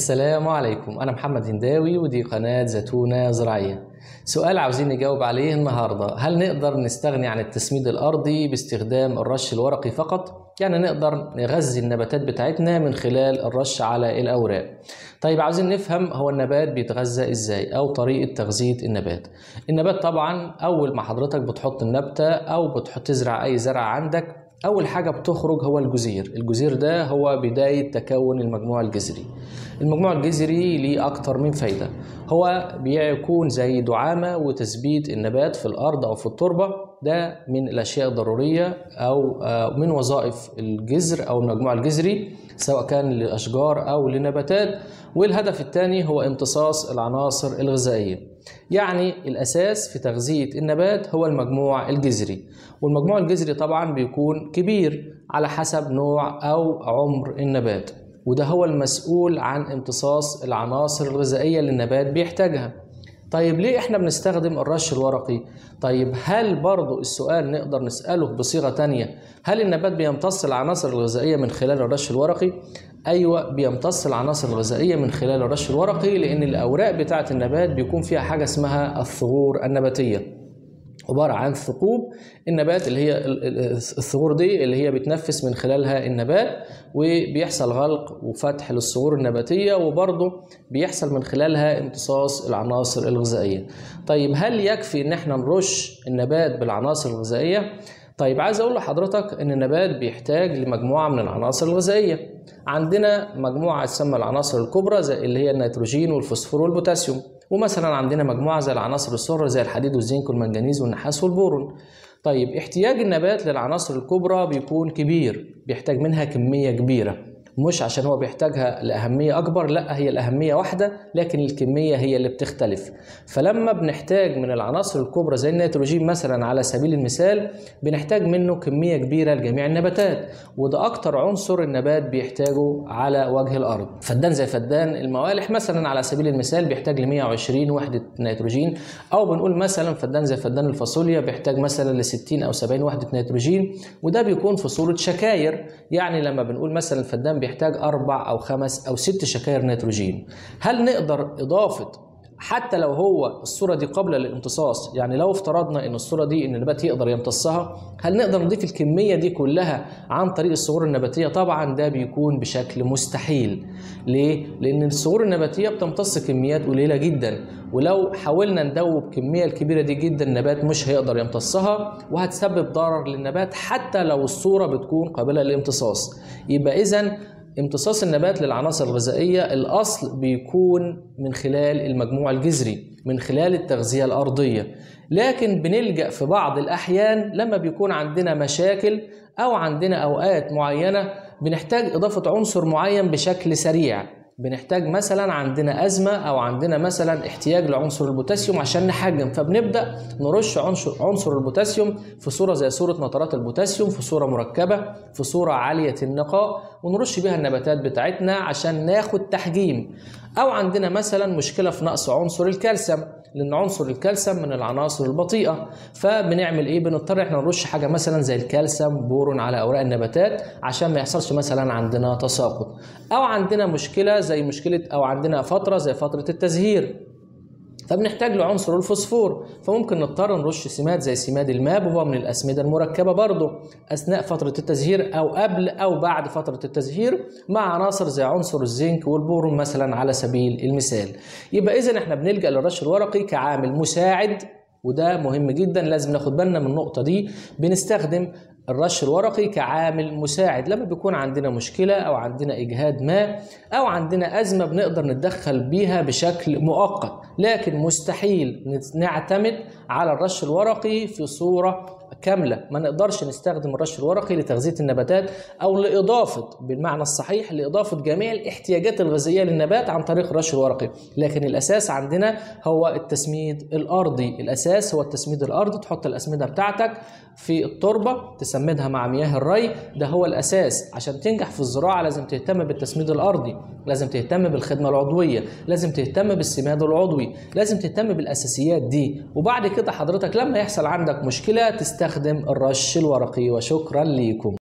السلام عليكم أنا محمد هنداوي ودي قناة زيتونة زراعية سؤال عاوزين نجاوب عليه النهاردة هل نقدر نستغني عن التسميد الأرضي باستخدام الرش الورقي فقط؟ يعني نقدر نغذي النباتات بتاعتنا من خلال الرش على الأوراق طيب عاوزين نفهم هو النبات بيتغذى ازاي او طريقة تغذية النبات النبات طبعا اول ما حضرتك بتحط النبتة او بتحط تزرع اي زرع عندك أول حاجة بتخرج هو الجزير الجزير ده هو بداية تكون المجموع الجذري المجموع الجذري ليه أكتر من فايدة هو بيكون زي دعامة وتثبيت النبات في الأرض أو في التربة ده من الأشياء الضرورية أو من وظائف الجذر أو المجموع الجذري سواء كان لأشجار أو لنباتات والهدف الثاني هو امتصاص العناصر الغذائية يعني الأساس في تغذية النبات هو المجموع الجذري والمجموع الجذري طبعا بيكون كبير على حسب نوع أو عمر النبات وده هو المسؤول عن امتصاص العناصر الغذائية اللي النبات بيحتاجها طيب ليه احنا بنستخدم الرش الورقي طيب هل برضو السؤال نقدر نسأله بصيغة تانية هل النبات بيمتص العناصر الغذائية من خلال الرش الورقي ايوه بيمتص العناصر الغذائيه من خلال الرش الورقي لان الاوراق بتاعه النبات بيكون فيها حاجه اسمها الثغور النباتيه عبارة عن ثقوب النبات اللي هي الثغور دي اللي هي بتنفس من خلالها النبات وبيحصل غلق وفتح للثغور النباتية وبرضه بيحصل من خلالها امتصاص العناصر الغذائية طيب هل يكفي ان احنا نرش النبات بالعناصر الغذائية؟ طيب عايز اقول لحضرتك ان النبات بيحتاج لمجموعه من العناصر الغذائيه عندنا مجموعه تسمى العناصر الكبرى زي اللي هي النيتروجين والفوسفور والبوتاسيوم ومثلا عندنا مجموعه زي العناصر الصغرى زي الحديد والزنك والمنجنيز والنحاس والبورون طيب احتياج النبات للعناصر الكبرى بيكون كبير بيحتاج منها كميه كبيره مش عشان هو بيحتاجها لأهمية أكبر لا هي الأهمية واحدة لكن الكمية هي اللي بتختلف فلما بنحتاج من العناصر الكبرى زي النيتروجين مثلا على سبيل المثال بنحتاج منه كمية كبيرة لجميع النباتات وده أكتر عنصر النبات بيحتاجه على وجه الأرض فدان زي فدان الموالح مثلا على سبيل المثال بيحتاج ل 120 وحدة نيتروجين أو بنقول مثلا فدان زي فدان الفاصوليا بيحتاج مثلا ل 60 أو 70 وحدة نيتروجين وده بيكون في صورة شكاير يعني لما بنقول مثلا الفدان بيحتاج أربع أو خمس أو ست شكاير نيتروجين هل نقدر إضافة حتى لو هو الصورة دي قبل الامتصاص يعني لو افترضنا ان الصورة دي ان النبات يقدر يمتصها هل نقدر نضيف الكمية دي كلها عن طريق الصغور النباتية طبعا ده بيكون بشكل مستحيل ليه؟ لان الصغور النباتية بتمتص كميات قليلة جدا ولو حاولنا ندوب الكمية الكبيرة دي جدا النبات مش هيقدر يمتصها وهتسبب ضرر للنبات حتى لو الصورة بتكون قابلة للامتصاص يبقى اذا امتصاص النبات للعناصر الغذائية الأصل بيكون من خلال المجموع الجذري من خلال التغذية الأرضية لكن بنلجأ في بعض الأحيان لما بيكون عندنا مشاكل أو عندنا أوقات معينة بنحتاج إضافة عنصر معين بشكل سريع بنحتاج مثلا عندنا أزمة أو عندنا مثلا احتياج لعنصر البوتاسيوم عشان نحجم فبنبدأ نرش عنصر عنصر البوتاسيوم في صورة زي صورة نترات البوتاسيوم في صورة مركبة في صورة عالية النقاء ونرش بيها النباتات بتاعتنا عشان ناخد تحجيم أو عندنا مثلا مشكلة في نقص عنصر الكالسيوم لان عنصر الكالسيوم من العناصر البطيئه فبنعمل ايه بنضطر احنا نرش حاجه مثلا زي الكالسيوم بورون على اوراق النباتات عشان ما يحصلش مثلا عندنا تساقط او عندنا مشكله زي مشكله او عندنا فتره زي فتره التزهير فبنحتاج لعنصر الفوسفور فممكن نضطر نرش سماد زي سماد الماب وهو من الأسمدة المركبة برضه أثناء فترة التزهير أو قبل أو بعد فترة التزهير مع عناصر زي عنصر الزنك والبورون مثلا على سبيل المثال يبقى إذا احنا بنلجأ للرش الورقي كعامل مساعد وده مهم جدا لازم ناخد بالنا من النقطة دي بنستخدم الرش الورقي كعامل مساعد لما بيكون عندنا مشكلة أو عندنا إجهاد ما أو عندنا أزمة بنقدر نتدخل بيها بشكل مؤقت لكن مستحيل نعتمد على الرش الورقي في صورة كاملة ما نقدرش نستخدم الرش الورقي لتغذية النباتات أو لإضافة بالمعنى الصحيح لإضافة جميع الاحتياجات الغذائية للنبات عن طريق الرش الورقي لكن الأساس عندنا هو التسميد الأرضي الأساس هو التسميد الأرضي تحط الأسمدة بتاعتك في التربة تسمدها مع مياه الري ده هو الأساس عشان تنجح في الزراعة لازم تهتم بالتسميد الأرضي لازم تهتم بالخدمة العضوية لازم تهتم بالسماد العضوي لازم تهتم بالأساسيات دي وبعد كده حضرتك لما يحصل عندك مشكلة تستخدم الرش الورقي وشكرا ليكم